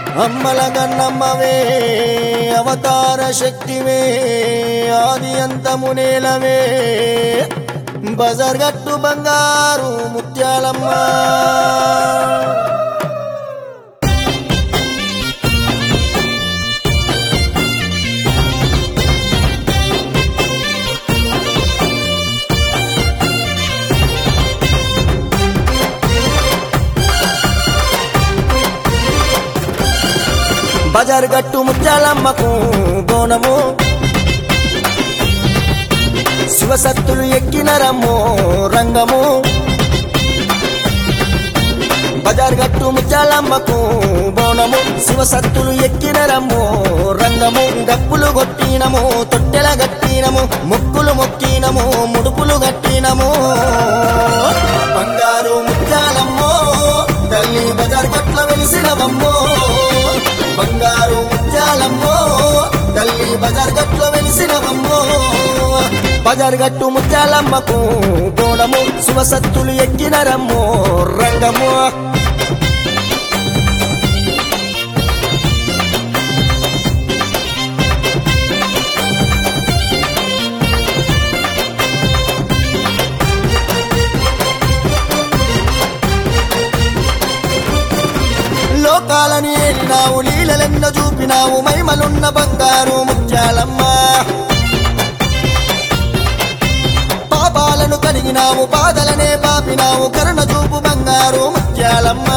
అమ్మల గన్నమ్మవే అవతార శక్తివే ఆది అంతము నేలవే బజర్గట్టు బంగారు ముత్యాలమ్మ బజార్ గట్టు ముత్యాలమ్మకు బోనము శివసత్తులు ఎక్కిన రమ్ము రంగము బజార్ గట్టు ముత్యాలమ్మకు బోనము శివసత్తులు ఎక్కిన రమ్ము రంగము డప్పులు కొట్టినము తొట్టెల గట్టినము ముక్కులు మొక్కినము ముడుపులు గట్టినము బంగారు ముత్యాలమ్మో తల్లి బజార్ గట్ల వెలిసినవమ్మో బంగారు ముత్యాలమ్మో తల్లి బజార్ గట్ల వెలిసినవమ్మో బజార్ గట్టు ముత్యాలమ్మకు బోనము శివసత్తులు ఎక్కిన రమ్ము రంగము లోకాలని ఏలినావు లీలలెన్న చూపినావు మైమలున్న బంగారు ముత్యాలమ్మ పాపాలను కడిగినావు బాధలనే పాపినావు కరుణ చూపు బంగారు ముత్యాలమ్మ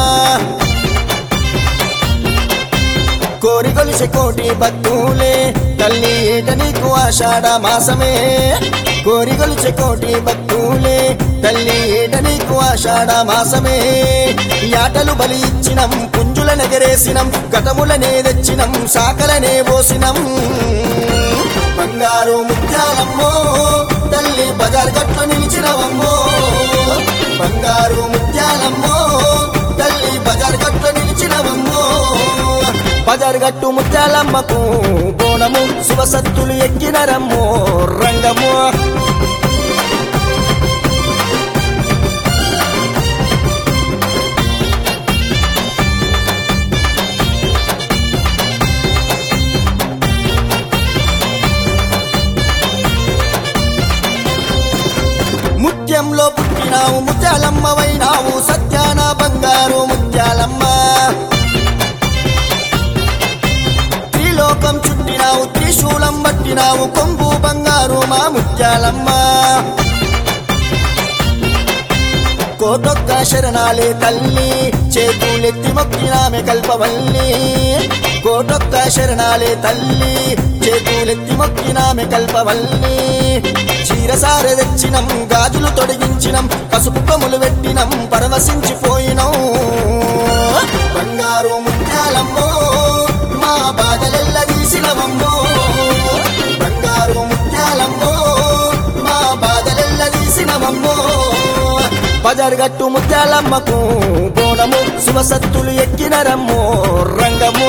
కోరి కొలిసి కోటి భక్తులే తల్లి ఏట నీకు ఆషాఢ మాసమే కోరి కొలిసి కోటి భక్తులే తల్లి ఏట నీకు ఆషాఢ మాసమే యాటలు బలి ఇచ్చినం పుంజుల నెగరేసినం గతములనే తెచ్చినం శాఖలనే పోసినం బంగారు ముత్యాలమ్మో తల్లి బజార్ గట్ల నిలిచినవమ్మో బంగారు ముత్యాలమ్మో తల్లి బజార్ గట్ల నిలిచినవమ్మో బజార్ గట్టు ముత్యాలమ్మకు బోనము శివసత్తులు ఎక్కిన రమ్ము రంగము ముత్యంలో పుట్టినావు ముత్యాలమ్మవైనావు సత్యాన బంగారు ముత్యాలమ్మ త్రిలోకం చుట్టినావు త్రిశూలం పట్టినావు కొంగు బంగారు మా ముత్యాలమ్మ కోటొక్క శరణాలే తల్లి చేతులెత్తి మొక్కినామె కల్పవల్లి కోటొక్క శరణాలే తల్లి చేతులెత్తి మొక్కినామె కల్పవల్లి చీరసారె తెచ్చినం గాజులు తొడిగించినం పసుపు కొములు పెట్టినం పరవశించిపోయినం బంగారు ముత్యాలమ్మో మా బాధలెల్ల తీసినవమ్మో బంగారు ముత్యాలమ్మో మా బాధలెల్ల తీసినవమ్మో బజార్ గట్టు ముత్యాలమ్మకు బోనము శివసత్తులు ఎక్కిన రమ్ము రంగము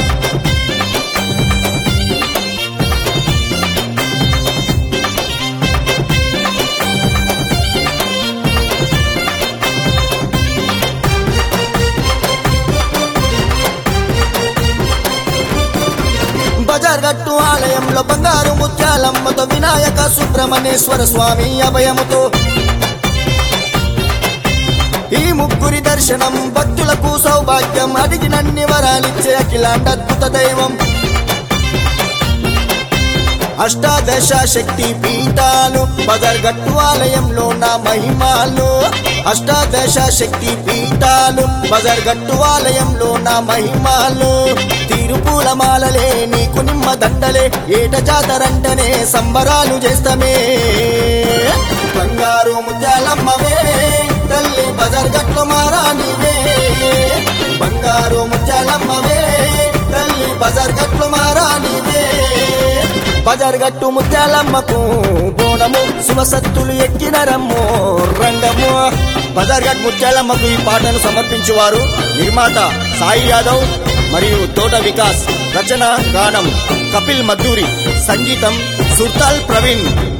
బజార్ గట్టు ఆలయంలో బంగారు ముత్యాలమ్మతో వినాయక సుబ్రహ్మణ్యేశ్వర స్వామి అభయముతో ఈ ముగ్గురి దర్శనం భక్తులకు సౌభాగ్యం అడిగినన్ని వరాలిచ్చే అఖిలాండ అద్భుత దైవం అష్టాదశ శక్తి పీఠాలు బదర్గట్టు ఆలయంలో నా మహిమాలు అష్టాదశ శక్తి పీఠాలు బదర్గట్టు ఆలయంలో నా మహిమాలు తిరుపూల మాలలే నీకు నిమ్మ దండలే ఏట జాతరంటనే సంబరాలు చేస్తమే బంగారు ముత్యాలమ్మవే తల్లి బజార్ గట్లు మారానివే బంగారు ముత్యాలమ్మవే తల్లి బజార్ గట్లు మారానివే బజార్ గట్టు ముత్యాలమ్మకు బోనము శివసత్తులు ఎక్కిన రమ్ము రంగము బజార్ గట్ ముత్యాలమ్మకు ఈ పాటను సమర్పించువారు నిర్మాత సాయి యాదవ్ మరియు తోట వికాస్ రచన గానం కపిల్ మద్దూరి సంగీతం సుర్తాల్ ప్రవీణ్